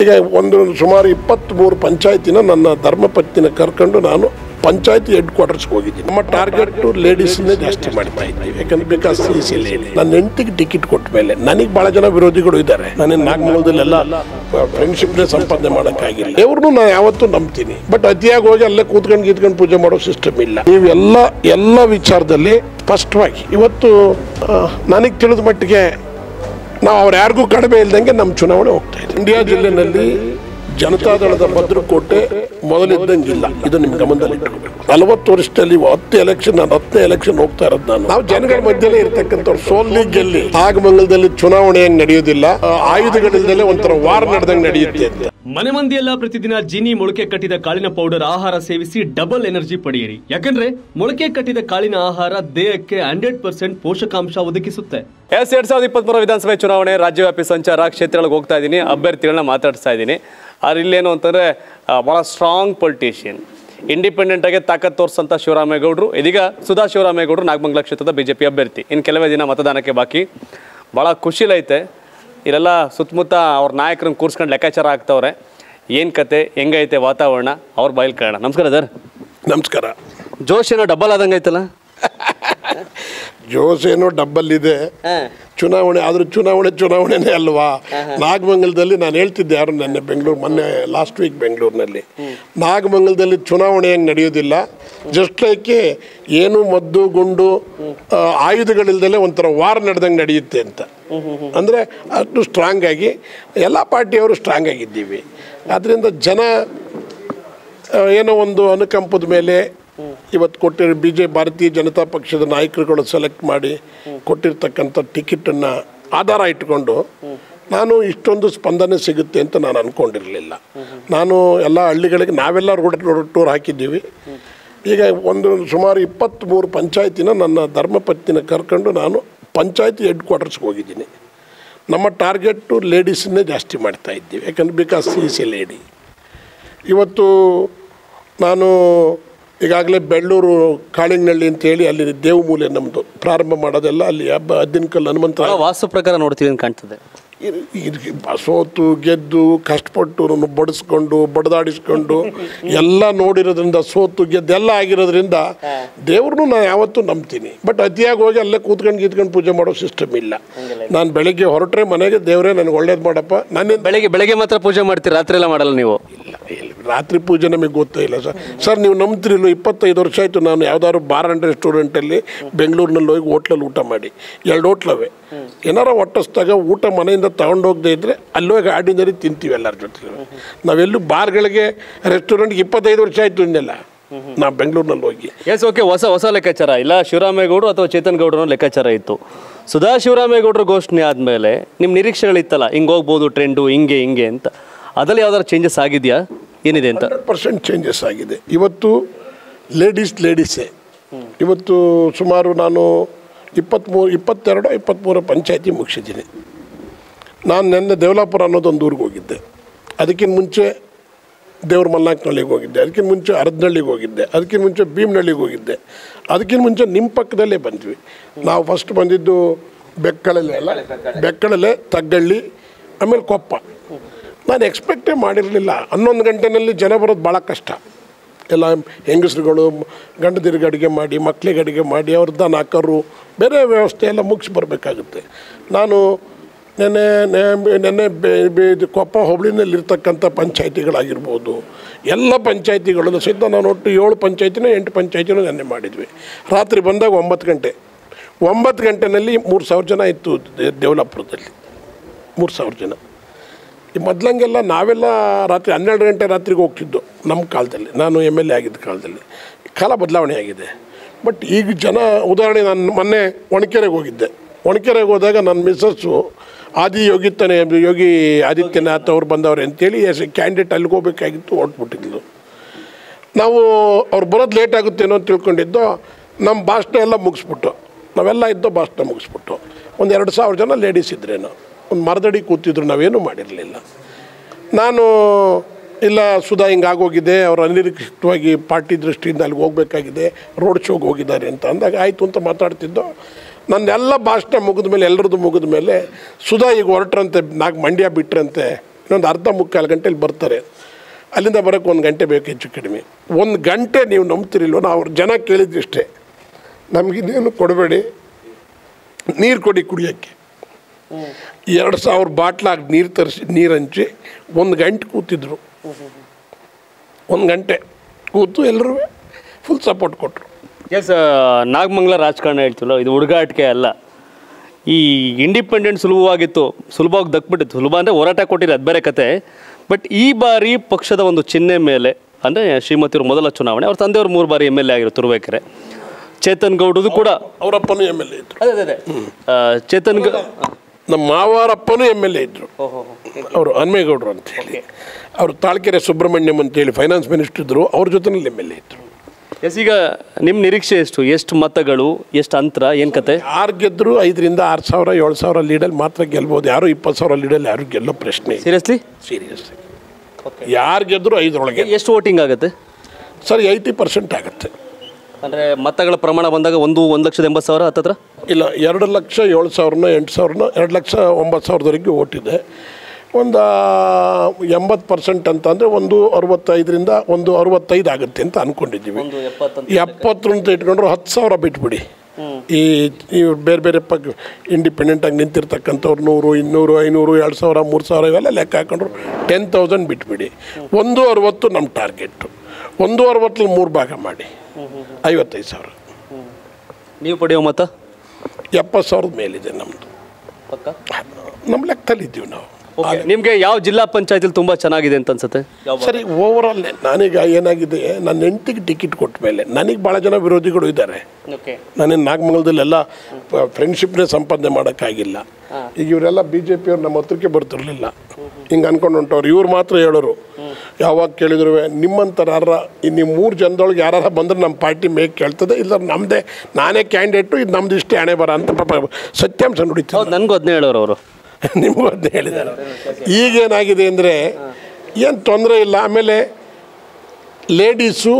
ಈಗ ಒಂದು ಸುಮಾರು ಇಪ್ಪತ್ತ್ಮೂರು ಪಂಚಾಯತಿನ ನನ್ನ ಧರ್ಮಪತ್ನಿನ ಕರ್ಕೊಂಡು ನಾನು ಪಂಚಾಯತಿ ಹೆಡ್ ಕ್ವಾರ್ಟರ್ಸ್ ಹೋಗಿದ್ದೀನಿ ನಮ್ಮ ಟಾರ್ಗೆಟ್ ಲೇಡೀಸ್ನೇ ಜಾಸ್ತಿ ಮಾಡ್ತಾ ಇದ್ದೀವಿ ಯಾಕಂದ್ರೆ ಬಿಕಾಸ್ ಸಿ ಲೇಡಿ ನನ್ನ ಹೆಂಡತಿಗೆ ಟಿಕೆಟ್ ಕೊಟ್ಟ ಮೇಲೆ ನನಗೆ ಬಹಳ ಜನ ವಿರೋಧಿಗಳು ಇದ್ದಾರೆ ನಾನು ನಾಗಮೂಲದಲ್ಲೆಲ್ಲ ಫ್ರೆಂಡ್ಶಿಪ್ನೇ ಸಂಪಾದನೆ ಮಾಡೋಕ್ಕಾಗಿಲ್ಲ ಇವ್ರನ್ನೂ ನಾನು ಯಾವತ್ತೂ ನಂಬ್ತೀನಿ ಬಟ್ ಅತಿಯಾಗಿ ಹೋಗಿ ಅಲ್ಲೇ ಕೂತ್ಕೊಂಡು ಗೀತ್ಕೊಂಡು ಪೂಜೆ ಮಾಡೋ ಸಿಸ್ಟಮ್ ಇಲ್ಲ ನೀವೆಲ್ಲ ಎಲ್ಲ ವಿಚಾರದಲ್ಲಿ ಸ್ಪಷ್ಟವಾಗಿ ಇವತ್ತು ನನಗೆ ತಿಳಿದ ಮಟ್ಟಿಗೆ ನಾವು ಅವ್ರು ಯಾರಿಗೂ ಕಡಿಮೆ ಇಲ್ದಂಗೆ ನಮ್ಮ ಚುನಾವಣೆ ಹೋಗ್ತಾ ಇದೆ ಇಂಡಿಯಾ ಜಿಲ್ಲೆನಲ್ಲಿ ಜನತಾದಳದ ಭದ್ರಕೋಟೆ ಮೊದಲಿದ್ದಂಗಿಲ್ಲ ಇದು ನಿಮ್ ಗಮನದಲ್ಲಿ ಇಟ್ಕೋಬೇಕು ನಲವತ್ತು ವರ್ಷದಲ್ಲಿ ಹತ್ತು ಎಲೆಕ್ಷನ್ ನಾನು ಹತ್ತನೇ ಎಲೆಕ್ಷನ್ ಹೋಗ್ತಾ ಇರೋದು ನಾನು ನಾವು ಜನಗಳ ಮಧ್ಯೆಲೇ ಇರ್ತಕ್ಕಂಥವ್ರು ಸೋಲ್ಲಿ ಗೆಲ್ಲಿ ಆಗಮಂಗಲದಲ್ಲಿ ಚುನಾವಣೆ ಹೆಂಗ್ ನಡೆಯೋದಿಲ್ಲ ಆ, ಆಯುಧಗಳಿಲ್ದಲೇ ಒಂಥರ ವಾರ ನಡೆದಂಗೆ ನಡೆಯುತ್ತೆ ಅಂತ ಮನೆ ಮಂದಿಯೆಲ್ಲ ಪ್ರತಿದಿನ ಜೀನಿ ಮೊಳಕೆ ಕಟ್ಟಿದ ಕಾಳಿನ ಪೌಡರ್ ಆಹಾರ ಸೇವಿಸಿ ಡಬಲ್ ಎನರ್ಜಿ ಪಡೆಯಿರಿ ಯಾಕಂದ್ರೆ ಮೊಳಕೆ ಕಟ್ಟಿದ ಕಾಳಿನ ಆಹಾರ ದೇಹಕ್ಕೆ ಹಂಡ್ರೆಡ್ ಪರ್ಸೆಂಟ್ ಪೋಷಕಾಂಶ ಒದಗಿಸುತ್ತೆ ಎಸ್ ಎರಡ್ ಸಾವಿರದ ಇಪ್ಪತ್ಮೂರು ವಿಧಾನಸಭೆ ಚುನಾವಣೆ ರಾಜ್ಯವ್ಯಾಪಿ ಸಂಚಾರ ಕ್ಷೇತ್ರಗಳಿಗೆ ಹೋಗ್ತಾ ಇದ್ದೀನಿ ಅಭ್ಯರ್ಥಿಗಳನ್ನ ಮಾತಾಡ್ತಾ ಇದ್ದೀನಿ ಆದ್ರೆ ಇಲ್ಲೇನು ಅಂತಂದ್ರೆ ಆ, ಬಹಳ ಸ್ಟ್ರಾಂಗ್ ಪೊಲಿಟಿಷಿಯನ್ ಇಂಡಿಪೆಂಡೆಂಟ್ ಆಗಿ ತಾಕತ್ ತೋರಿಸಂತ ಶಿವರಾಮೇಗೌಡರು ಇದೀಗ ಸುಧಾ ಶಿವರಾಮೇಗೌಡರು ನಾಗಮಂಗಲ ಕ್ಷೇತ್ರದ ಬಿಜೆಪಿ ಅಭ್ಯರ್ಥಿ ಇನ್ನು ಕೆಲವೇ ದಿನ ಮತದಾನಕ್ಕೆ ಬಾಕಿ ಭಾಳ ಖುಷಿಲೈತೆ ಇಲ್ಲೆಲ್ಲ ಸುತ್ತಮುತ್ತ ಅವ್ರ ನಾಯಕರನ್ನ ಕೂರ್ಸ್ಕೊಂಡು ಲೆಕ್ಕಾಚಾರ ಆಗ್ತವ್ರೆ ಏನು ಕತೆ ಹೆಂಗೈತೆ ವಾತಾವರಣ ಅವ್ರ ಬಾಯಲ್ಲಿ ಕೇಳೋಣ ನಮಸ್ಕಾರ ಸರ್ ನಮಸ್ಕಾರ ಜೋಶ್ ಏನೋ ಡಬಲ್ ಆದಂಗೆ ಐತಲ್ಲ ಜೋಸ್ ಏನೋ ಡಬ್ಬಲ್ ಇದೆ ಚುನಾವಣೆ ಆದ್ರೂ ಚುನಾವಣೆ ಚುನಾವಣೆನೇ ಅಲ್ವಾ ನಾಗಮಂಗಲದಲ್ಲಿ ನಾನು ಹೇಳ್ತಿದ್ದೆ ಯಾರು ನೆನ್ನೆ ಬೆಂಗಳೂರು ಮೊನ್ನೆ ಲಾಸ್ಟ್ ವೀಕ್ ಬೆಂಗಳೂರಿನಲ್ಲಿ ನಾಗಮಂಗಲದಲ್ಲಿ ಚುನಾವಣೆ ಹೆಂಗೆ ನಡೆಯೋದಿಲ್ಲ ಜಸ್ಟ್ ಲೈಕ್ ಏನು ಮದ್ದು ಗುಂಡು ಆ, ಆಯುಧಗಳಿಲ್ದಲೇ ಒಂಥರ ವಾರ ನಡೆದಂಗೆ ನಡೆಯುತ್ತೆ ಅಂತ ಅಂದರೆ ಅಷ್ಟು ಸ್ಟ್ರಾಂಗ್ ಆಗಿ ಎಲ್ಲ ಪಾರ್ಟಿಯವರು ಸ್ಟ್ರಾಂಗ್ ಆಗಿದ್ದೀವಿ ಆದ್ದರಿಂದ ಜನ ಆ, ಏನೋ ಒಂದು ಅನುಕಂಪದ ಮೇಲೆ ಇವತ್ತು ಕೊಟ್ಟಿರೋ ಬಿ ಜೆ ಭಾರತೀಯ ಜನತಾ ಪಕ್ಷದ ನಾಯಕರುಗಳು ಸೆಲೆಕ್ಟ್ ಮಾಡಿ ಕೊಟ್ಟಿರ್ತಕ್ಕಂಥ ಟಿಕೆಟನ್ನು ಆಧಾರ ಇಟ್ಕೊಂಡು ನಾನು ಇಷ್ಟೊಂದು ಸ್ಪಂದನೆ ಸಿಗುತ್ತೆ ಅಂತ ನಾನು ಅಂದ್ಕೊಂಡಿರಲಿಲ್ಲ ನಾನು ಎಲ್ಲ ಹಳ್ಳಿಗಳಿಗೆ ನಾವೆಲ್ಲ ರೋಡ್ ರೋಡ್ ಟೂರ್ ಹಾಕಿದ್ದೀವಿ ಈಗ ಒಂದು ಸುಮಾರು ಇಪ್ಪತ್ತ್ಮೂರು ಪಂಚಾಯತಿನ ನನ್ನ ಧರ್ಮಪತ್ನಿನ ಕರ್ಕೊಂಡು ನಾನು ಪಂಚಾಯತಿ ಹೆಡ್ ಕ್ವಾರ್ಟರ್ಸ್ಗೆ ಹೋಗಿದ್ದೀನಿ ನಮ್ಮ ಟಾರ್ಗೆಟ್ಟು ಲೇಡೀಸನ್ನೇ ಜಾಸ್ತಿ ಮಾಡ್ತಾ ಇದ್ದೀವಿ ಯಾಕಂದ್ರೆ ಬಿಕಾಸ್ ಸಿ ಸಿ ಲೇಡಿ ಇವತ್ತು ನಾನು ಈಗಾಗಲೇ ಬೆಳ್ಳೂರು ಕಾಳಿಂಗನಹಳ್ಳಿ ಅಂತೇಳಿ ಅಲ್ಲಿ ದೇವಮೂಲೆ ನಮ್ಮದು ಪ್ರಾರಂಭ ಮಾಡೋದೆಲ್ಲ ಅಲ್ಲಿ ಹಬ್ಬ ಹದ್ದಿನಕಲ್ಲು ಹನುಮಂತ ವಾಸ್ತು ಪ್ರಕಾರ ನೋಡ್ತೀವಿ ಅಂತ ಕಾಣ್ತದೆ ಇದ್- ಇದ್- ಸೋತು ಗೆದ್ದು ಕಷ್ಟಪಟ್ಟು ನಾನು ಬಡಿಸ್ಕೊಂಡು ಬಡದಾಡಿಸ್ಕೊಂಡು ಎಲ್ಲ ನೋಡಿರೋದ್ರಿಂದ ಸೋತು ಗೆದ್ದು ಎಲ್ಲ ಆಗಿರೋದ್ರಿಂದ ದೇವ್ರನ್ನೂ ನಾನು ಯಾವತ್ತೂ ನಂಬ್ತೀನಿ ಬಟ್ ಅತಿಯಾಗಿ ಹೋಗಿ ಅಲ್ಲೇ ಕೂತ್ಕೊಂಡು ಗೀತ್ಕೊಂಡು ಪೂಜೆ ಮಾಡೋ ಸಿಸ್ಟಮ್ ಇಲ್ಲ ನಾನು ಬೆಳಗ್ಗೆ ಹೊರಟ್ರೆ ಮನೆಗೆ ದೇವರೇ ನನಗೆ ಒಳ್ಳೇದು ಮಾಡಪ್ಪ ನನ್ನಿಂದ ಬೆಳಗ್ಗೆ ಬೆಳಗ್ಗೆ ಮಾತ್ರ ಪೂಜೆ ಮಾಡ್ತೀರಿ ರಾತ್ರಿ ಎಲ್ಲ ಮಾಡಲ್ಲ ನೀವು ಇಲ್ಲ ಇಲ್ಲ ರಾತ್ರಿ ಪೂಜೆ ನಮಗೆ ಗೊತ್ತೇ ಇಲ್ಲ ಸರ್ ಸರ್ ನೀವು ನಂಬ್ತಿರಿಲ್ಲ ಇಪ್ಪತ್ತೈದು ವರ್ಷ ಆಯಿತು ನಾನು ಯಾವ್ದಾದ್ರು ಬಾರ್ ಆ್ಯಂಡ್ ರೆಸ್ಟೋರೆಂಟಲ್ಲಿ ಬೆಂಗಳೂರಿನಲ್ಲಿ ಹೋಗಿ ಹೋಟ್ಲಲ್ಲಿ ಊಟ ಮಾಡಿ ಎರಡು ಹೋಟ್ಲವೆ ಏನಾರ ಹೊಟ್ಟಸ್ದಾಗ ಊಟ ಮನೆಯಿಂದ ತಗೊಂಡೋಗದೆ ಇದ್ದರೆ ಅಲ್ಲೋಗಿ ಆರ್ಡಿನರಿ ತಿಂತೀವಿ ಎಲ್ಲರ ಜೊತೆ ನಾವೆಲ್ಲೂ ಬಾರ್ಗಳಿಗೆ ರೆಸ್ಟೋರೆಂಟ್ಗೆ ಇಪ್ಪತ್ತೈದು ವರ್ಷ ಆಯಿತು ಇನ್ನೆಲ್ಲ ನಾವು ಬೆಂಗಳೂರಿನಲ್ಲಿ ಹೋಗಿ ಎಸ್ ಓಕೆ ಹೊಸ ಹೊಸ ಲೆಕ್ಕಾಚಾರ ಇಲ್ಲ ಶಿವರಾಮೇಗೌಡರು ಅಥವಾ ಚೇತನ್ ಗೌಡರ ಲೆಕ್ಕಾಚಾರ ಇತ್ತು ಸುಧಾ ಶಿವರಾಮೇಗೌಡರ ಘೋಷಣೆ ಆದಮೇಲೆ ನಿಮ್ಮ ನಿರೀಕ್ಷೆಗಳಿತ್ತಲ್ಲ ಹಿಂಗೆ ಹೋಗ್ಬೋದು ಟ್ರೆಂಡು ಹಿಂಗೆ ಹಿಂಗೆ ಅಂತ ಅದರಲ್ಲಿ ಯಾವ್ದಾದ್ರು ಚೇಂಜಸ್ ಆಗಿದೆಯಾ ಏನಿದೆ ಅಂತ ಹಂಡ್ರೆಡ್ ಪರ್ಸೆಂಟ್ ಚೇಂಜಸ್ ಆಗಿದೆ ಇವತ್ತು ಲೇಡೀಸ್ ಲೇಡೀಸೇ ಇವತ್ತು ಸುಮಾರು ನಾನು ಇಪ್ಪತ್ತ್ಮೂರು ಇಪ್ಪತ್ತೆರಡು ಇಪ್ಪತ್ತ್ಮೂರು ಪಂಚಾಯತಿ ಮುಗಿಸಿದ್ದೀನಿ ನಾನು ನಿನ್ನೆ ದೇವಲಾಪುರ ಅನ್ನೋದೊಂದು ಊರಿಗೆ ಹೋಗಿದ್ದೆ ಅದಕ್ಕಿಂತ ಮುಂಚೆ ದೇವ್ರ ಮಲ್ನಾಕ್ನಳ್ಳಿಗೆ ಹೋಗಿದ್ದೆ ಅದಕ್ಕಿಂತ ಮುಂಚೆ ಅರ್ಧನಹಳ್ಳಿಗೆ ಹೋಗಿದ್ದೆ ಅದಕ್ಕಿಂತ ಮುಂಚೆ ಭೀಮನಹಳ್ಳಿಗೆ ಹೋಗಿದ್ದೆ ಅದಕ್ಕಿಂತ ಮುಂಚೆ ನಿಮ್ಮ ಪಕ್ಕದಲ್ಲೇ ಬಂದ್ವಿ ನಾವು ಫಸ್ಟ್ ಬಂದಿದ್ದು ಬೆಕ್ಕಳಲೆ ಅಲ್ಲ ಬೆಕ್ಕಳಲೆ ತಗ್ಗಳ್ಳಿ ಆಮೇಲೆ ಕೊಪ್ಪ ನಾನು ಎಕ್ಸ್ಪೆಕ್ಟೇ ಮಾಡಿರಲಿಲ್ಲ ಹನ್ನೊಂದು ಗಂಟೆನಲ್ಲಿ ಜನ ಬರೋದು ಭಾಳ ಕಷ್ಟ ಎಲ್ಲ ಹೆಂಗಸ್ರುಗಳು ಗಂಡದಿರಿಗೆ ಅಡುಗೆ ಮಾಡಿ ಮಕ್ಕಳಿಗೆ ಅಡುಗೆ ಮಾಡಿ ಅವ್ರ ದನ ಕರು ಬೇರೆ ವ್ಯವಸ್ಥೆ ಎಲ್ಲ ಮುಗಿಸಿ ಬರಬೇಕಾಗುತ್ತೆ ನಾನು ನೆನ್ನೆ ನೆ- ನೆನ್ನೆ ಬೆ- ಬೆ- ಇದು ಕೊಪ್ಪ ಹೋಬಳಿನಲ್ಲಿರ್ತಕ್ಕಂಥ ಪಂಚಾಯತಿಗಳಾಗಿರ್ಬೋದು ಎಲ್ಲ ಪಂಚಾಯತಿಗಳಲ್ಲೂ ಸಹಿತ ನಾನು ಒಟ್ಟು ಏಳು ಪಂಚಾಯತಿನ ಎಂಟು ಪಂಚಾಯತಿನೂ ನೆನ್ನೆ ಮಾಡಿದ್ವಿ ರಾತ್ರಿ ಬಂದಾಗ ಒಂಬತ್ತು ಗಂಟೆ ಒಂಬತ್ತು ಗಂಟೆನಲ್ಲಿ ಮೂರು ಸಾವಿರ ಜನ ಇತ್ತು ದೇ- ದೇವಲಾಪುರದಲ್ಲಿ ಮೂರು ಸಾವಿರ ಜನ ಈ ಮೊದಲಂಗೆಲ್ಲ ನಾವೆಲ್ಲ ರಾತ್ರಿ ಹನ್ನೆರಡು ಗಂಟೆ ರಾತ್ರಿಗೆ ಹೋಗ್ತಿದ್ದು ನಮ್ಮ ಕಾಲದಲ್ಲಿ ನಾನು ಎಮ್ ಎಲ್ ಎ ಆಗಿದ್ದ ಕಾಲದಲ್ಲಿ ಕಾಲ ಬದಲಾವಣೆ ಆಗಿದೆ ಬಟ್ ಈಗ ಜನ ಉದಾಹರಣೆ ನಾನು ಮೊನ್ನೆ ಒಣಕೆರೆಗೆ ಹೋಗಿದ್ದೆ ಒಣಕೆರೆಗೆ ಹೋದಾಗ ನನ್ನ ಮಿಸ್ಸಸ್ಸು ಆದಿ ಯೋಗಿತ್ತನೆ ಯೋಗಿ ಆದಿತ್ಯನಾಥ್ ಅವ್ರು ಬಂದವ್ರೆ ಅಂತೇಳಿ ಎಸ್ ಕ್ಯಾಂಡಿಡೇಟ್ ಅಲ್ಲಿಗೆ ಹೋಗ್ಬೇಕಾಗಿತ್ತು ಹೊಟ್ಬಿಟ್ಟಿದ್ಲು ನಾವು ಅವ್ರು ಬರೋದು ಲೇಟ್ ಆಗುತ್ತೇನೋ ಅಂತ ತಿಳ್ಕೊಂಡಿದ್ದು ನಮ್ಮ ಭಾಷಣ ಎಲ್ಲ ಮುಗಿಸ್ಬಿಟ್ಟು ನಾವೆಲ್ಲ ಇದ್ದೋ ಭಾಷಣ ಮುಗಿಸ್ಬಿಟ್ಟು ಒಂದು ಎರಡು ಸಾವಿರ ಜನ ಲೇಡೀಸ್ ಇದ್ರೇನು ಒಂದು ಮರದಡಿ ಕೂತಿದ್ರು ನಾವೇನೂ ಮಾಡಿರಲಿಲ್ಲ ನಾನು ಇಲ್ಲ ಸುಧಾ ಹಿಂಗೆ ಆಗೋಗಿದೆ ಅವ್ರು ಅನಿರೀಕ್ಷಿತವಾಗಿ ಪಾರ್ಟಿ ದೃಷ್ಟಿಯಿಂದ ಅಲ್ಲಿಗೆ ಹೋಗಬೇಕಾಗಿದೆ ರೋಡ್ ಶೋಗೆ ಹೋಗಿದ್ದಾರೆ ಅಂತ ಅಂದಾಗ ಆಯಿತು ಅಂತ ಮಾತಾಡ್ತಿದ್ದೋ ನನ್ನೆಲ್ಲ ಭಾಷಣ ಮುಗಿದ ಮೇಲೆ ಎಲ್ಲರದ್ದು ಮುಗಿದ ಮೇಲೆ ಸುಧಾ ಈಗ ಹೊರಟ್ರಂತೆ ನಾಲ್ಕು ಮಂಡ್ಯ ಬಿಟ್ರಂತೆ ಇನ್ನೊಂದು ಅರ್ಧ ಮುಕ್ಕಾಲು ಗಂಟೆಲಿ ಬರ್ತಾರೆ ಅಲ್ಲಿಂದ ಬರೋಕ್ಕೆ ಒಂದು ಗಂಟೆ ಬೇಕು ಹೆಚ್ಚು ಕಡಿಮೆ ಒಂದು ಗಂಟೆ ನೀವು ನಂಬ್ತಿರಿಲ್ವ ನಾವು ಅವ್ರ ಜನ ಕೇಳಿದ್ದಿಷ್ಟೇ ನಮಗಿನ್ನೇನು ಕೊಡಬೇಡಿ ನೀರು ಕೊಡಿ ಕುಡಿಯೋಕ್ಕೆ ಎರಡು ಸಾವಿರ ಬಾಟ್ಲಾಗಿ ನೀರು ತರಿಸಿ ನೀರು ಹಂಚಿ ಒಂದು ಗಂಟೆ ಕೂತಿದ್ರು ಒಂದು ಗಂಟೆ ಕೂತು ಎಲ್ಲರೂ ಫುಲ್ ಸಪೋರ್ಟ್ ಕೊಟ್ಟರು ಎಸ್ ನಾಗಮಂಗಲ ರಾಜಕಾರಣ ಹೇಳ್ತಿಲ್ಲ ಇದು ಹುಡುಗಾಟಿಕೆ ಅಲ್ಲ ಈ ಇಂಡಿಪೆಂಡೆಂಟ್ ಸುಲಭವಾಗಿತ್ತು ಸುಲಭವಾಗಿ ದಕ್ಬಿಟ್ಟಿತ್ತು ಸುಲಭ ಅಂದರೆ ಹೋರಾಟ ಕೊಟ್ಟಿರಿ ಅದು ಬೇರೆ ಕತೆ ಬಟ್ ಈ ಬಾರಿ ಪಕ್ಷದ ಒಂದು ಚಿಹ್ನೆ ಮೇಲೆ ಅಂದರೆ ಶ್ರೀಮತಿಯವ್ರ ಮೊದಲ ಚುನಾವಣೆ ಅವ್ರ ತಂದೆಯವರು ಮೂರು ಬಾರಿ ಎಮ್ ಎಲ್ ಎ ಆಗಿರೋ ತುರುವೇಕೆರೆ ಚೇತನ್ ಗೌಡ್ರದು ಕೂಡ ಅವರಪ್ಪನೂ ಎಮ್ ಎಲ್ ಎ ಇದ್ರು ಅದೇ ಅದೇ ಆ, ಚೇತನ್ ಗೌ ನಮ್ಮ ಮಾವಾರಪ್ಪನೂ ಎಮ್ ಎಲ್ ಎ ಇದ್ದರು ಅವರು ಹನುಮೇಗೌಡರು ಅಂತೇಳಿ ಅವರು ತಾಳ್ಕೆರೆ ಸುಬ್ರಹ್ಮಣ್ಯಂ ಅಂತೇಳಿ ಫೈನಾನ್ಸ್ ಮಿನಿಸ್ಟರ್ ಇದ್ದರು ಅವ್ರ ಜೊತೆನಲ್ಲಿ ಎಮ್ ಎಲ್ ಎ ಇದ್ದರು ಎಸ್ ಈಗ ನಿಮ್ಮ ನಿರೀಕ್ಷೆ ಎಷ್ಟು ಎಷ್ಟು ಮತಗಳು ಎಷ್ಟು ಅಂತರ ಏನು ಕತೆ ಯಾರು ಗೆದ್ದರು ಐದರಿಂದ ಆರು ಸಾವಿರ ಏಳು ಸಾವಿರ ಲೀಡಲ್ಲಿ ಮಾತ್ರ ಗೆಲ್ಬೋದು ಯಾರು ಇಪ್ಪತ್ತು ಸಾವಿರ ಲೀಡಲ್ಲಿ ಯಾರು ಗೆಲ್ಲೋ ಪ್ರಶ್ನೆ ಇಲ್ಲ ಸೀರಿಯಸ್ಲಿ ಸೀರಿಯಸ್ ಯಾರು ಗೆದ್ದರು ಐದರೊಳಗೆ ಎಷ್ಟು ವೋಟಿಂಗ್ ಆಗುತ್ತೆ ಸರ್ ಏಯ್ಟಿ ಪರ್ಸೆಂಟ್ ಆಗುತ್ತೆ ಅಂದರೆ ಮತಗಳ ಪ್ರಮಾಣ ಬಂದಾಗ ಒಂದು ಒಂದು ಲಕ್ಷದ ಎಂಬತ್ತು ಸಾವಿರ ಹತ್ತತ್ರ ಇಲ್ಲ ಎರಡು ಲಕ್ಷ ಏಳು ಸಾವಿರನೋ ಎಂಟು ಸಾವಿರನೋ ಎರಡು ಲಕ್ಷ ಒಂಬತ್ತು ಸಾವಿರದವರೆಗೆ ಓಟಿದೆ ಒಂದು ಎಂಬತ್ತು ಪರ್ಸೆಂಟ್ ಅಂತ ಅಂದರೆ ಒಂದು ಅರವತ್ತೈದರಿಂದ ಒಂದು ಅರವತ್ತೈದು ಆಗುತ್ತೆ ಅಂತ ಅಂದ್ಕೊಂಡಿದ್ದೀವಿ ಒಂದು ಎಪ್ಪತ್ತಂತ ಎಪ್ಪತ್ತು ಅಂತ ಇಟ್ಕೊಂಡ್ರು ಹತ್ತು ಸಾವಿರ ಬಿಟ್ಬಿಡಿ ಈ ಈ ಬೇರೆ ಬೇರೆ ಪಕ್ಕ ಇಂಡಿಪೆಂಡೆಂಟಾಗಿ ನಿಂತಿರ್ತಕ್ಕಂಥವ್ರು ನೂರು ಇನ್ನೂರು ಐನೂರು ಎರಡು ಸಾವಿರ ಮೂರು ಸಾವಿರ ಇವೆಲ್ಲ ಲೆಕ್ಕ ಹಾಕೊಂಡ್ರು ಟೆನ್ ತೌಸಂಡ್ ಬಿಟ್ಬಿಡಿ ಒಂದು ಅರವತ್ತು ನಮ್ಮ ಟಾರ್ಗೆಟು ಒಂದು ಅರವತ್ತಲ್ಲಿ ಮೂರು ಭಾಗ ಮಾಡಿ ಐವತ್ತೈದು ಸಾವಿರ ನೀವು ಪಡೆಯೋ ಮತ ಎಪ್ಪತ್ತು ಸಾವಿರದ ಮೇಲಿದೆ ನಮ್ಮದು ಪಕ್ಕ ನಮ್ಮ ಲೆಕ್ಕದಲ್ಲಿ ಇದ್ದೀವಿ ನಾವು ನಿಮಗೆ ಯಾವ ಜಿಲ್ಲಾ ಪಂಚಾಯತಿಲಿ ತುಂಬ ಚೆನ್ನಾಗಿದೆ ಅಂತ ಅನ್ಸುತ್ತೆ ಸರಿ ಓವರಾಲ್ ನಾನೀಗ ಏನಾಗಿದೆ ನನ್ನ ಹೆಂಡತಿಗೆ ಟಿಕೆಟ್ ಕೊಟ್ಟ ಮೇಲೆ ನನಗೆ ಭಾಳ ಜನ ವಿರೋಧಿಗಳು ಇದ್ದಾರೆ ಓಕೆ ನಾನೇನು ನಾಗಮಂಗಲದಲ್ಲೆಲ್ಲ ಫ್ರೆಂಡ್ಶಿಪ್ನೇ ಸಂಪಾದನೆ ಮಾಡೋಕ್ಕಾಗಿಲ್ಲ ಈಗ ಇವರೆಲ್ಲ ಬಿ ಜೆ ಪಿಯವ್ರು ನಮ್ಮ ಹತ್ರಕ್ಕೆ ಬರ್ತಿರ್ಲಿಲ್ಲ ಹಿಂಗೆ ಅನ್ಕೊಂಡು ಹೊಂಟವ್ರು ಇವ್ರು ಮಾತ್ರ ಹೇಳೋರು ಯಾವಾಗ ಕೇಳಿದ್ರು ನಿಮ್ಮಂಥರ ಯಾರ ನೀವು ಮೂರು ಜನದೊಳಗೆ ಯಾರು ಬಂದ್ರೆ ನಮ್ಮ ಪಾರ್ಟಿ ಮೇಗ್ ಕೇಳ್ತದೆ ಇಲ್ಲ ನಮ್ಮದೇ ನಾನೇ ಕ್ಯಾಂಡಿಡೇಟು ಇದು ನಮ್ದು ಇಷ್ಟೇ ಹಣೆ ಬರ ಅಂತ ಪಾಪ ಸತ್ಯಾಂಶ ನುಡಿತೀವಿ ಹೌದು ನನಗೂ ಅದನ್ನೇ ಹೇಳೋರು ಅವರು ನಿಮಗೂ ಅದನ್ನ ಹೇಳಿದ್ದಾರೆ ಈಗೇನಾಗಿದೆ ಅಂದರೆ ಏನು ತೊಂದರೆ ಇಲ್ಲ ಆಮೇಲೆ ಲೇಡೀಸು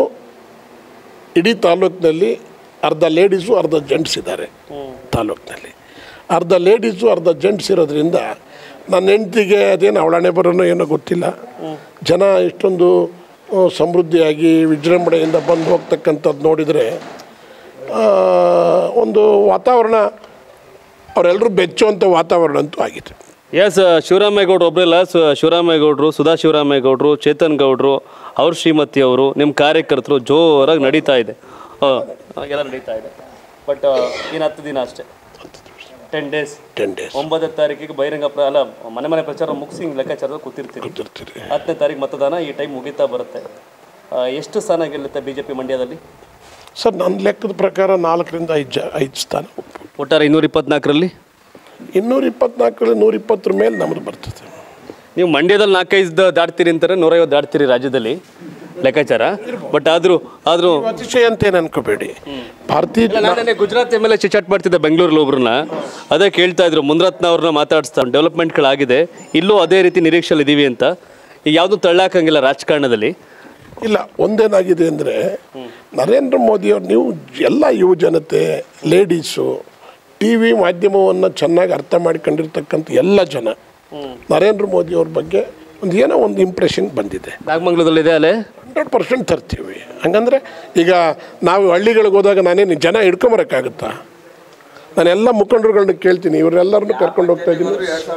ಇಡೀ ತಾಲೂಕಿನಲ್ಲಿ ಅರ್ಧ ಲೇಡೀಸು ಅರ್ಧ ಜೆಂಟ್ಸ್ ಇದ್ದಾರೆ ತಾಲೂಕಿನಲ್ಲಿ ಅರ್ಧ ಲೇಡೀಸು ಅರ್ಧ ಜೆಂಟ್ಸ್ ಇರೋದ್ರಿಂದ ನನ್ನ ಹೆಂಡ್ತಿಗೆ ಅದೇನು ಅವಳಣೆ ಬರೋನೋ ಏನೋ ಗೊತ್ತಿಲ್ಲ ಜನ ಇಷ್ಟೊಂದು ಆ, ಸಮೃದ್ಧಿಯಾಗಿ ವಿಜೃಂಭಣೆಯಿಂದ ಬಂದು ಹೋಗ್ತಕ್ಕಂಥದ್ದು ನೋಡಿದರೆ ಆ, ಒಂದು ವಾತಾವರಣ ಅವರೆಲ್ಲರೂ ಬೆಚ್ಚುವಂಥ ವಾತಾವರಣ ಅಂತೂ ಆಗಿದೆ ಎಸ್ ಶಿವರಾಮೇಗೌಡರು ಒಬ್ಬರಲ್ಲ ಶಿವರಾಮೇಗೌಡರು ಸುಧಾ ಶಿವರಾಮೇಗೌಡರು ಚೇತನ್ ಗೌಡರು ಅವ್ರ ಶ್ರೀಮತಿ ಅವರು ನಿಮ್ಮ ಕಾರ್ಯಕರ್ತರು ಜೋರಾಗಿ ನಡೀತಾ ಇದೆ ಆ, ಎಲ್ಲ ನಡೀತಾ ಇದೆ ಬಟ್ ಇನ್ನು ಹತ್ತು ದಿನ ಅಷ್ಟೇ ಟೆನ್ ಡೇಸ್ ಟೆನ್ ಡೇಸ್ ಒಂಬತ್ತನೇ ತಾರೀಕಿಗೆ ಬಹಿರಂಗ ಪ್ರ ಅಲ್ಲ ಮನೆ ಮನೆ ಪ್ರಚಾರ ಮುಗಿಸಿ ಹಿಂಗೆ ಲೆಕ್ಕಾಚಾರದ ಕೂತಿರ್ತೀರಿ ಗೊತ್ತಿರ್ತೀರಿ ಹತ್ತನೇ ತಾರೀಕು ಮತದಾನ ಈ ಟೈಮ್ ಮುಗಿತಾ ಬರುತ್ತೆ ಆ, ಎಷ್ಟು ಸ್ಥಾನ ಗೆಲ್ಲುತ್ತೆ ಬಿ ಜೆ ಪಿ ಮಂಡ್ಯದಲ್ಲಿ ಸರ್ ನನ್ನ ಲೆಕ್ಕದ ಪ್ರಕಾರ ನಾಲ್ಕರಿಂದ ಐದು ಜ ಐದು ಸ್ಥಾನ ಒಟ್ಟಾರೆ ಇನ್ನೂರ ಇಪ್ಪತ್ನಾಲ್ಕರಲ್ಲಿ ಇನ್ನೂರ ಇಪ್ಪತ್ನಾಲ್ಕರಲ್ಲಿ ನೂರ ಇಪ್ಪತ್ತರ ಮೇಲೆ ನಮ್ಮದು ಬರ್ತದೆ ನೀವು ಮಂಡ್ಯದಲ್ಲಿ ನಾಲ್ಕೈದು ದಾಟ್ತೀರಿ ಅಂತಾರೆ ನೂರೈವತ್ತು ದಾಟ್ತೀರಿ ರಾಜ್ಯದಲ್ಲಿ ಲೆಕ್ಕಾಚಾರ ಬಟ್ ಆದರೂ ಆದರೂ ಅತಿಶಯ ಅಂತ ಏನು ಅನ್ಕೋಬೇಡಿ ಭಾರತೀಯ ಜನ- ನಾನೇ Gujarat M L A chit chat ಮಾಡ್ತಿದ್ದೆ ಬೆಂಗಳೂರಲ್ಲಿ ಒಬ್ರನ್ನ ಅದೇ ಕೇಳ್ತಾ ಇದ್ರು ಮುನ್ರತ್ನ ಅವ್ರನ್ನ ಮಾತಾಡಿಸ್ತಾ ಡೆವಲಪ್ಮೆಂಟ್ಗಳಾಗಿದೆ ಇಲ್ಲೂ ಅದೇ ರೀತಿ ನಿರೀಕ್ಷೆಯಲ್ಲಿ ಇದೀವಿ ಅಂತ ಈಗ ಯಾವುದು ತಳ್ಳಾಕಂಗಿಲ್ಲ ರಾಜಕಾರಣದಲ್ಲಿ ಇಲ್ಲ ಒಂದೇನಾಗಿದೆ ಅಂದರೆ ನರೇಂದ್ರ ಮೋದಿಯವ್ರು ನೀವು ಎಲ್ಲ ಯುವ ಜನತೆ ಲೇಡೀಸು ಟಿ ವಿ ಮಾಧ್ಯಮವನ್ನು ಚೆನ್ನಾಗಿ ಅರ್ಥ ಮಾಡ್ಕೊಂಡಿರ್ತಕ್ಕಂಥ ಎಲ್ಲ ಜನ ನರೇಂದ್ರ ಮೋದಿಯವ್ರ ಬಗ್ಗೆ ಒಂದು ಏನೋ ಒಂದು ಇಂಪ್ರೆಷನ್ ಬಂದಿದೆ ನಾಗಮಂಗಲದಲ್ಲಿದೆ ಅಲ್ಲೇ ಹಂಡ್ರೆಡ್ ಪರ್ಸೆಂಟ್ ತರ್ತೀವಿ ಹಂಗಂದ್ರೆ ಈಗ ನಾವು ಹಳ್ಳಿಗಳಿಗೆ ಹೋದಾಗ ನಾನೇನು ಜನ ಹಿಡ್ಕೊಂಬರೋಕ್ಕಾಗುತ್ತಾ ನಾನೆಲ್ಲ ಮುಖಂಡರುಗಳನ್ನ ಕೇಳ್ತೀನಿ ಇವರೆಲ್ಲರನ್ನು ಕರ್ಕೊಂಡು ಹೋಗ್ತಾ ಇದ್ದೀನಿ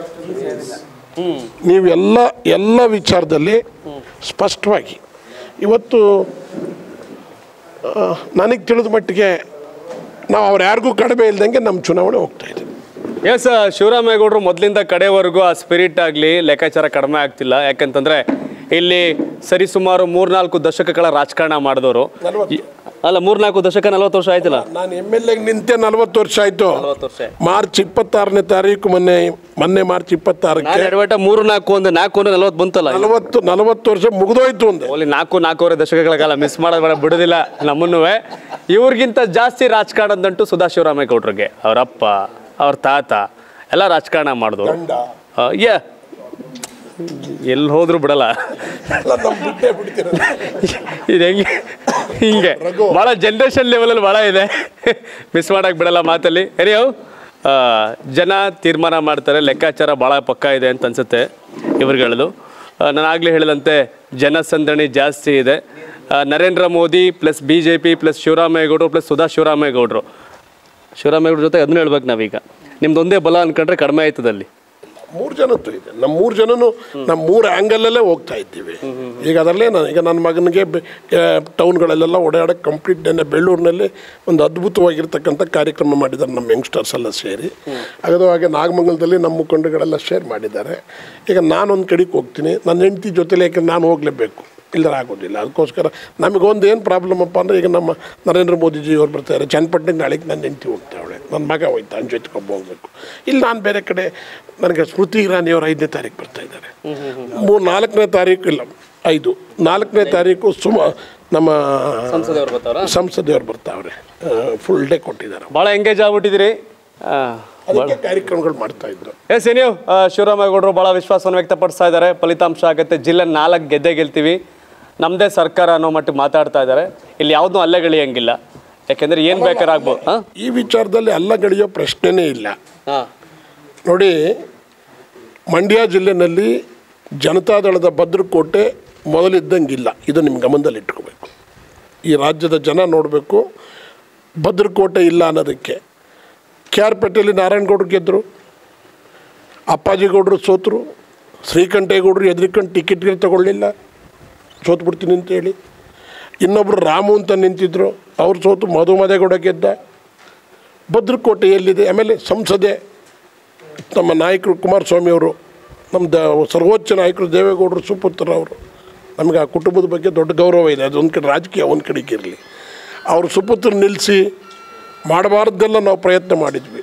ನೀವೆಲ್ಲ ಎಲ್ಲ ವಿಚಾರದಲ್ಲಿ ಸ್ಪಷ್ಟವಾಗಿ ಇವತ್ತು ನನಗೆ ತಿಳಿದ ಮಟ್ಟಿಗೆ ನಾವು ಅವ್ರು ಯಾರಿಗೂ ಕಡಿಮೆ ಇಲ್ದಂಗೆ ನಮ್ಮ ಚುನಾವಣೆ ಹೋಗ್ತಾ ಇದೆ ಎಸ್ ಶಿವರಾಮೇಗೌಡರು ಮೊದಲಿಂದ ಕಡೆವರೆಗೂ ಆ ಸ್ಪಿರಿಟ್ ಆಗಲಿ ಲೆಕ್ಕಾಚಾರ ಕಡಿಮೆ ಆಗ್ತಿಲ್ಲ ಯಾಕಂತಂದ್ರೆ ಇಲ್ಲಿ ಸರಿಸುಮಾರು ಮೂರ್ನಾಲ್ಕು ದಶಕಗಳ ರಾಜಕಾರಣ ಮಾಡಿದವರು ನಲವತ್ತು. ಅಲ್ಲ ಮೂರ್ನಾಲ್ಕು ದಶಕ ನಲವತ್ತು ವರ್ಷ ಆಯ್ತಲ್ಲ ನಾನು ಎಮ್ ಎಲ್ ಎಗೆ ನಿಂತೆ ನಲ್ವತ್ತು ವರ್ಷ ಆಯಿತು ನಲವತ್ತು ವರ್ಷ ಮಾರ್ಚ್ ಇಪ್ಪತ್ತಾರನೇ ತಾರೀಕು ಮೊನ್ನೆ ಮೊನ್ನೆ ಮಾರ್ಚ್ ಇಪ್ಪತ್ತಾರಕ್ಕೆ ನಾನು ಎಡವಟ ಮೂರು ನಾಲ್ಕು ಒಂದು ನಾಲ್ಕು ಒಂದು ನಲವತ್ತು ಬಂತಲ್ಲ ನಲವತ್ತು ನಲವತ್ತು ವರ್ಷ ಮುಗಿದೋಯ್ತು ಒಂದೆ ಓಲಿ ನಾಲ್ಕು ನಾಲ್ಕೂವರೆ ದಶಕಗಳ ಕಾಲ ಮಿಸ್ ಮಾಡೋದು ಬೇಡ ಬಿಡೋದಿಲ್ಲ ನಮ್ಮನ್ನು ಇವ್ರಿಗಿಂತ ಜಾಸ್ತಿ ರಾಜಕಾರಣದಂಟು ಸುಧಾ ಶಿವರಾಮೇಗೌಡರಿಗೆ ಅವ್ರ ಅಪ್ಪ ಅವ್ರ ತಾತ ಎಲ್ಲ ರಾಜಕಾರಣ ಮಾಡಿದ್ರು ಗಂಡ ಯಾ ಎಲ್ಲಿ ಹೋದ್ರು ಬಿಡಲ್ಲ ಎಲ್ಲ ನಮ್ಮ ಬಿಟ್ಟೇ ಬಿಡ್ತೀರ ಇದು ಹೆಂಗೆ ಹಿಂಗೆ ಭಾಳ ಜನ್ರೇಷನ್ ಲೆವೆಲಲ್ಲಿ ಭಾಳ ಇದೆ ಮಿಸ್ ಮಾಡಕ್ಕೆ ಬಿಡಲ್ಲ ಮಾತಲ್ಲಿ ಎರಿಯವ್ ಆ, ಜನ ತೀರ್ಮಾನ ಮಾಡ್ತಾರೆ ಲೆಕ್ಕಾಚಾರ ಭಾಳ ಪಕ್ಕ ಇದೆ ಅಂತ ಅನ್ಸುತ್ತೆ ಇವ್ರುಗಳದು ನಾನು ಆಗಲೇ ಹೇಳಿದಂತೆ ಜನಸಂದಣಿ ಜಾಸ್ತಿ ಇದೆ ಆ, Narendra Modi plus B J P plus ಶಿವರಾಮೇಗೌಡರು ಪ್ಲಸ್ ಸುಧಾ ಶಿವರಾಮೇಗೌಡರು ಶಿವರಾಮೇಗೌಡ ಜೊತೆ ಅದನ್ನ ಹೇಳ್ಬೇಕು ನಾವೀಗ ನಿಮ್ದು ಒಂದೇ ಬಲ ಅನ್ಕೊಂಡ್ರೆ ಕಡಿಮೆ ಆಯ್ತದೆ ಅಲ್ಲಿ ಮೂರು ಜನದ್ದು ಇದೆ ನಮ್ಮ ಮೂರು ಜನನು ನಮ್ಮ ಮೂರು ಆ್ಯಂಗಲಲ್ಲೇ ಹೋಗ್ತಾ ಇದ್ದೀವಿ ಈಗ ಅದರಲ್ಲೇ ನಾನು ಈಗ ನನ್ನ ಮಗನಿಗೆ ಬೆ- ಆ, ಟೌನ್ಗಳಲ್ಲೆಲ್ಲ ಓಡಾಡೋಕ್ಕೆ ಕಂಪ್ಲೀಟ್ ನೆನ್ನೆ ಬೆಳ್ಳೂರಿನಲ್ಲಿ ಒಂದು ಅದ್ಭುತವಾಗಿರ್ತಕ್ಕಂಥ ಕಾರ್ಯಕ್ರಮ ಮಾಡಿದ್ದಾರೆ ನಮ್ಮ ಯಂಗ್ಸ್ಟರ್ಸ್ ಎಲ್ಲ ಸೇರಿ ಹಾಗಾದ ಹಾಗೆ ನಾಗಮಂಗಲದಲ್ಲಿ ನಮ್ಮ ಮುಖಂಡಗಳೆಲ್ಲ ಶೇರ್ ಮಾಡಿದ್ದಾರೆ ಈಗ ನಾನೊಂದು ಕಡೆಗೆ ಹೋಗ್ತೀನಿ ನನ್ನ ಹೆಂಡತಿ ಜೊತೆಲಿ ಯಾಕೆ ನಾನು ಹೋಗಲೇಬೇಕು ಇಲ್ಲದ್ರೆ ಆಗೋದಿಲ್ಲ ಅದಕ್ಕೋಸ್ಕರ ನಮಗೊಂದು ಏನು ಪ್ರಾಬ್ಲಮ್ ಅಪ್ಪ ಅಂದರೆ ಈಗ ನಮ್ಮ ನರೇಂದ್ರ ಮೋದಿಜಿ ಅವ್ರು ಬರ್ತಾರೆ ಚನ್ನಪಟ್ಟಣಕ್ಕೆ ನಾಳೆಗೆ ನನ್ನ ಹೆಂಡತಿ ಹೋಗ್ತಾವಳೆ ನನ್ನ ಮಗ ಹೋಯ್ತಾ ಅವ್ನ ಜೊತೆಗೆ ಒಬ್ಬ ಹೋಗ್ಬೇಕು ಇಲ್ಲಿ ನಾನು ಬೇರೆ ಕಡೆ ನನಗೆ ಸ್ಮೃತಿ ಇರಾನಿ ಅವರು ಐದನೇ ತಾರೀಕು ಬರ್ತಾ ಇದ್ದಾರೆ ಮೂರು ನಾಲ್ಕನೇ ತಾರೀಕು ಇಲ್ಲ ಐದು ನಾಲ್ಕನೇ ತಾರೀಕು ಸುಮ ನಮ್ಮ ಸಂಸದವ್ರು ಬರ್ತಾರ ಸಂಸದೆಯವ್ರು ಬರ್ತಾವ್ರೆ ಫುಲ್ ಡೇ ಕೊಟ್ಟಿದ್ದಾರೆ ಭಾಳ ಎಂಗೇಜ್ ಆಗ್ಬಿಟ್ಟಿದ್ದೀರಿ ಆ, ಅದಕ್ಕೆ ಕಾರ್ಯಕ್ರಮಗಳು ಮಾಡ್ತಾ ಇದ್ರು ಎಸ್ ನೀವು ಶಿವರಾಮೇಗೌಡರು ಭಾಳ ವಿಶ್ವಾಸವನ್ನು ವ್ಯಕ್ತಪಡಿಸ್ತಾ ಇದ್ದಾರೆ ಫಲಿತಾಂಶ ಆಗುತ್ತೆ ಜಿಲ್ಲೆ ನಾಲ್ಕು ಗೆದ್ದೆ ಗೆಲ್ತೀವಿ ನಮ್ಮದೇ ಸರ್ಕಾರ ಅನ್ನೋ ಮಟ್ಟಿಗೆ ಮಾತಾಡ್ತಾ ಇದ್ದಾರೆ ಇಲ್ಲಿ ಯಾವುದೂ ಅಲ್ಲೆಗಳಿಯಂಗಿಲ್ಲ ಯಾಕೆಂದ್ರೆ ಏನು ಬೇಕಾದ್ರೆ ಆಗ್ಬೋದು ಹಾಂ ಈ ವಿಚಾರದಲ್ಲಿ ಎಲ್ಲ ಗಡಿಯೋ ಪ್ರಶ್ನೆನೇ ಇಲ್ಲ ಹಾಂ ನೋಡಿ ಮಂಡ್ಯ ಜಿಲ್ಲೆನಲ್ಲಿ ಜನತಾದಳದ ಭದ್ರಕೋಟೆ ಮೊದಲಿದ್ದಂಗಿಲ್ಲ ಇದು ನಿಮ್ಮ ಗಮನದಲ್ಲಿ ಇಟ್ಕೋಬೇಕು ಈ ರಾಜ್ಯದ ಜನ ನೋಡಬೇಕು ಭದ್ರಕೋಟೆ ಇಲ್ಲ ಅನ್ನೋದಕ್ಕೆ ಕೆ ಆರ್ ಪೇಟೆಯಲ್ಲಿ ನಾರಾಯಣಗೌಡರು ಗೆದ್ದರು ಅಪ್ಪಾಜಿಗೌಡರು ಸೋತರು ಶ್ರೀಕಂಠೇಗೌಡರು ಎದ್ರಿಕೊಂಡು ಟಿಕೆಟ್ಗೆ ತಗೊಳ್ಳಿಲ್ಲ ಸೋತ್ಬಿಡ್ತೀನಿ ಅಂತೇಳಿ ಇನ್ನೊಬ್ಬರು ರಾಮು ಅಂತ ನಿಂತಿದ್ರು ಅವ್ರು ಸೋತು ಮಧು ಮದೇಗೌಡ ಗೆದ್ದ ಭದ್ರಕೋಟೆ ಎಲ್ಲಿದೆ ಆಮೇಲೆ ಸಂಸದೆ ನಮ್ಮ ನಾಯಕರು ಕುಮಾರಸ್ವಾಮಿ ಅವರು ನಮ್ಮ ದ ಸರ್ವೋಚ್ಚ ನಾಯಕರು ದೇವೇಗೌಡರು ಸುಪುತ್ರ ಅವರು ನಮಗೆ ಆ ಕುಟುಂಬದ ಬಗ್ಗೆ ದೊಡ್ಡ ಗೌರವ ಇದೆ ಅದೊಂದು ಕಡೆ ರಾಜಕೀಯ ಒಂದು ಕಡೆಗೆ ಇರಲಿ ಅವರು ಸುಪುತ್ರ ನಿಲ್ಲಿಸಿ ಮಾಡಬಾರ್ದೆಲ್ಲ ನಾವು ಪ್ರಯತ್ನ ಮಾಡಿದ್ವಿ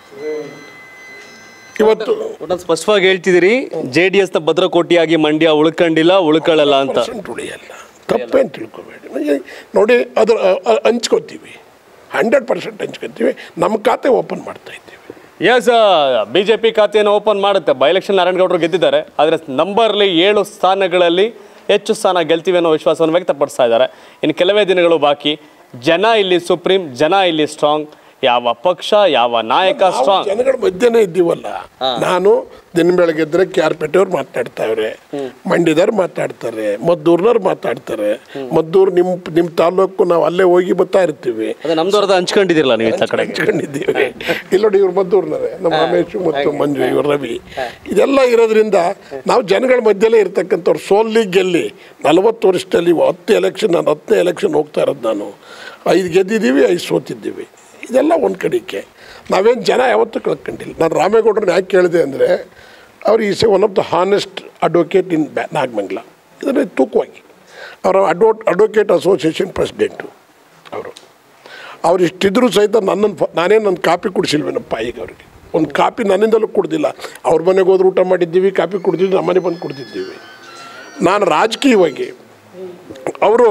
ಇವತ್ತು ಒಟ್ಟು ಸ್ಪಷ್ಟವಾಗಿ ಹೇಳ್ತಿದ್ದೀರಿ ಜೆ ಡಿ ಎಸ್ನ ಭದ್ರಕೋಟೆಯಾಗಿ ಮಂಡ್ಯ ಉಳ್ಕೊಂಡಿಲ್ಲ ಉಳ್ಕೊಳ್ಳಲ್ಲ ಅಂತ ಪರ್ಸೆಂಟ್ ಉಳಿಯಲ್ಲ ತಪ್ಪೇನು ತಿಳ್ಕೊಬೇಡಿ ನನಗೆ ನೋಡಿ ಅದ್ರ ಅ- ಅ- ಹಂಚ್ಕೋತೀವಿ ಹಂಡ್ರೆಡ್ ಪರ್ಸೆಂಟ್ ಹಂಚ್ಕೋತೀವಿ ನಮ್ಮ ಖಾತೆ ಓಪನ್ ಮಾಡ್ತಾ ಇದ್ದೀವಿ ಎಸ್ ಬಿ ಜೆ ಪಿ ಖಾತೆಯನ್ನು ಓಪನ್ ಮಾಡುತ್ತೆ ಬೈ ಎಲೆಕ್ಷನ್ ನಾರಾಯಣಗೌಡರು ಗೆದ್ದಿದ್ದಾರೆ ಆದರೆ ನಂಬರ್ಲಿ ಏಳು ಸ್ಥಾನಗಳಲ್ಲಿ ಹೆಚ್ಚು ಸ್ಥಾನ ಗೆಲ್ತೀವಿ ಅನ್ನೋ ವಿಶ್ವಾಸವನ್ನು ವ್ಯಕ್ತಪಡಿಸ್ತಾ ಇದ್ದಾರೆ ಇನ್ನು ಕೆಲವೇ ದಿನಗಳು ಬಾಕಿ ಜನ ಇಲ್ಲಿ ಸುಪ್ರೀಂ ಜನ ಇಲ್ಲಿ ಸ್ಟ್ರಾಂಗ್ ಯಾವ ಪಕ್ಷ ಯಾವ ನಾಯಕ ನಾವು ಸ್ಟ್ರಾಂಗ್ ಜನಗಳ ಮಧ್ಯೆನೇ ಇದ್ದೀವಲ್ಲ ನಾನು ದಿನ ಬೆಳಗ್ಗೆದ್ರೆ ಕೆ ಆರ್ ಪೇಟೆಯವ್ರು ಮಾತಾಡ್ತಾವ್ರೆ ಮಂಡ್ಯದವ್ರು ಮಾತಾಡ್ತಾರೆ ಮದ್ದೂರ್ನವ್ರು ಮಾತಾಡ್ತಾರೆ ಮದ್ದೂರು ನಿಮ್ಮ ನಿಮ್ಮ ತಾಲೂಕು ನಾವು ಅಲ್ಲೇ ಹೋಗಿ ಬರ್ತಾ ಇರ್ತೀವಿ ಅದೇ ನಮ್ದವ್ರದ ಹಂಚ್ಕೊಂಡಿದ್ದೀರಲ್ಲ ನೀವು ಇತ್ತ ಕಡೆಗೆ ಹಂಚ್ಕೊಂಡಿದ್ದೀವಿ ಇಲ್ಲಿ ನೋಡಿ ಇವ್ರು ಮದ್ದೂರ್ನವೇ ನಮ್ಮ ರಮೇಶ್ ಮತ್ತು ಮಂಜು ಇವ್ರು ರವಿ ಇದೆಲ್ಲ ಇರೋದ್ರಿಂದ ನಾವು ಜನಗಳ ಮಧ್ಯೆಲೇ ಇರ್ತಕ್ಕಂಥವ್ರು ಸೋಲ್ಲಿ ಗೆಲ್ಲಿ ನಲವತ್ತು ವರ್ಷದಲ್ಲಿ ಹತ್ತು ಎಲೆಕ್ಷನ್ ನಾನು ಹತ್ತನೇ ಎಲೆಕ್ಷನ್ ಹೋಗ್ತಾ ಇರೋದು ನಾನು ಐದು ಗೆದ್ದಿದ್ದೀವಿ ಐದು ಸೋತಿದ್ದೀವಿ ಇದೆಲ್ಲ ಒಂದು ಕಡೆಗೆ ನಾವೇನು ಜನ ಯಾವತ್ತೂ ಕಳ್ಕೊಂಡಿಲ್ಲ ನಾನು ರಾಮೇಗೌಡರನ್ನ ಯಾಕೆ ಕೇಳಿದೆ ಅಂದರೆ ಅವ್ರು is a one of the honest advocate in ಬ್ಯಾ ನಾಗಮಂಗಲ ಇದನ್ನು ತೂಕವಾಗಿ ಅವರ ಅಡ್ವೋ ಅಡ್ವೊಕೇಟ್ ಅಸೋಸಿಯೇಷನ್ ಪ್ರೆಸಿಡೆಂಟು ಅವರು ಅವ್ರು ಇಷ್ಟಿದ್ರು ಸಹಿತ ನನ್ನನ್ನು ಫ- ನಾನೇ ನನ್ನ ಕಾಪಿ ಕುಡಿಸಿಲ್ವೇನಪ್ಪ ಈಗ ಅವ್ರಿಗೆ ಒಂದು ಕಾಪಿ ನನ್ನಿಂದಲೂ ಕುಡ್ದಿಲ್ಲ ಅವ್ರ ಮನೆಗೆ ಹೋದ್ರೆ ಊಟ ಮಾಡಿದ್ದೀವಿ ಕಾಪಿ ಕುಡ್ದಿದ್ದು ನಮ್ಮ ಮನೆ ಬಂದು ಕುಡ್ದಿದ್ದೀವಿ ನಾನು ರಾಜಕೀಯವಾಗಿ ಅವರು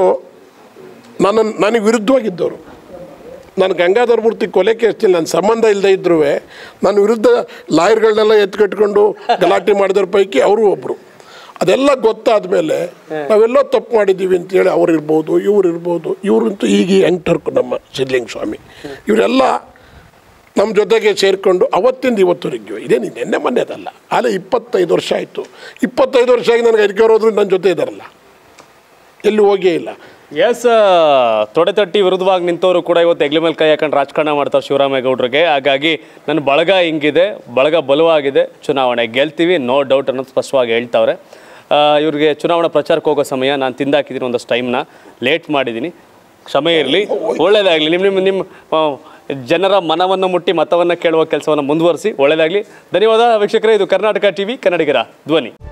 ನನ್ನ ನನಗೆ ವಿರುದ್ಧವಾಗಿದ್ದವರು ನಾನು ಗಂಗಾಧರ ಮೂರ್ತಿ ಕೊಲೆ ಕೇಸ್ನಲ್ಲಿ ನನ್ನ ಸಂಬಂಧ ಇಲ್ಲದೆ ಇದ್ರೂ ನನ್ನ ವಿರುದ್ಧ ಲಾಯರ್ಗಳನ್ನೆಲ್ಲ ಎತ್ಕಟ್ಕೊಂಡು ಗಲಾಟೆ ಮಾಡಿದ್ರ ಪೈಕಿ ಅವರು ಒಬ್ಬರು ಅದೆಲ್ಲ ಗೊತ್ತಾದ ಮೇಲೆ ನಾವೆಲ್ಲೋ ತಪ್ಪು ಮಾಡಿದ್ದೀವಿ ಅಂತೇಳಿ ಅವ್ರು ಇರ್ಬೋದು ಇವ್ರು ಇರ್ಬೋದು ಇವರಂತೂ ಈಗ ಯಂಗ್ ಟರ್ಕ್ ನಮ್ಮ ಸಿದ್ಲಿಂಗ ಸ್ವಾಮಿ ಇವರೆಲ್ಲ ನಮ್ಮ ಜೊತೆಗೆ ಸೇರಿಕೊಂಡು ಅವತ್ತಿಂದ ಇವತ್ತವರೆಗೂ ಇದೇನು ನಿನ್ನೆ ಮೊನ್ನೆದಲ್ಲ ಆದರೆ ಇಪ್ಪತ್ತೈದು ವರ್ಷ ಆಯಿತು ಇಪ್ಪತ್ತೈದು ವರ್ಷ ಆಗಿ ನನಗೆ ಅಧಿಕಾರ ಹೋದ್ರು ನನ್ನ ಜೊತೆ ಇದ್ದಾರಲ್ಲ ಎಲ್ಲೂ ಹೋಗೇ ಇಲ್ಲ ಎಸ್ ತೊಡೆ ತಟ್ಟಿ ವಿರುದ್ಧವಾಗಿ ನಿಂತವರು ಕೂಡ ಇವತ್ತು ಹೆಗ್ಲ ಮೇಲೆ ಕೈ ಹಾಕೊಂಡು ರಾಜಕಾರಣ ಮಾಡ್ತಾರೆ ಶಿವರಾಮೇಗೌಡರಿಗೆ ಹಾಗಾಗಿ ನನ್ನ ಬಳಗ ಹಿಂಗಿದೆ ಬಳಗ ಬಲವಾಗಿದೆ ಚುನಾವಣೆ ಗೆಲ್ತೀವಿ ನೋ ಡೌಟ್ ಅನ್ನೋದು ಸ್ಪಷ್ಟವಾಗಿ ಹೇಳ್ತಾವ್ರೆ ಆ, ಇವ್ರಿಗೆ ಚುನಾವಣಾ ಪ್ರಚಾರಕ್ಕೆ ಹೋಗೋ ಸಮಯ ನಾನು ತಿಂದಾಕಿದ್ದೀನಿ ಒಂದಷ್ಟು ಟೈಮ್ನ ಲೇಟ್ ಮಾಡಿದ್ದೀನಿ ಕ್ಷಮೆ ಇರಲಿ ಒಳ್ಳೇದಾಗಲಿ ನಿಮ್ಮ ನಿಮ್ಮ ನಿಮ್ಮ ಆ, ಜನರ ಮನವನ್ನು ಮುಟ್ಟಿ ಮತವನ್ನು ಕೇಳುವ ಕೆಲಸವನ್ನು ಮುಂದುವರಿಸಿ ಒಳ್ಳೇದಾಗಲಿ ಧನ್ಯವಾದ ವೀಕ್ಷಕರೇ ಇದು ಕರ್ನಾಟಕ ಟಿವಿ ಕನ್ನಡಿಗರ ಧ್ವನಿ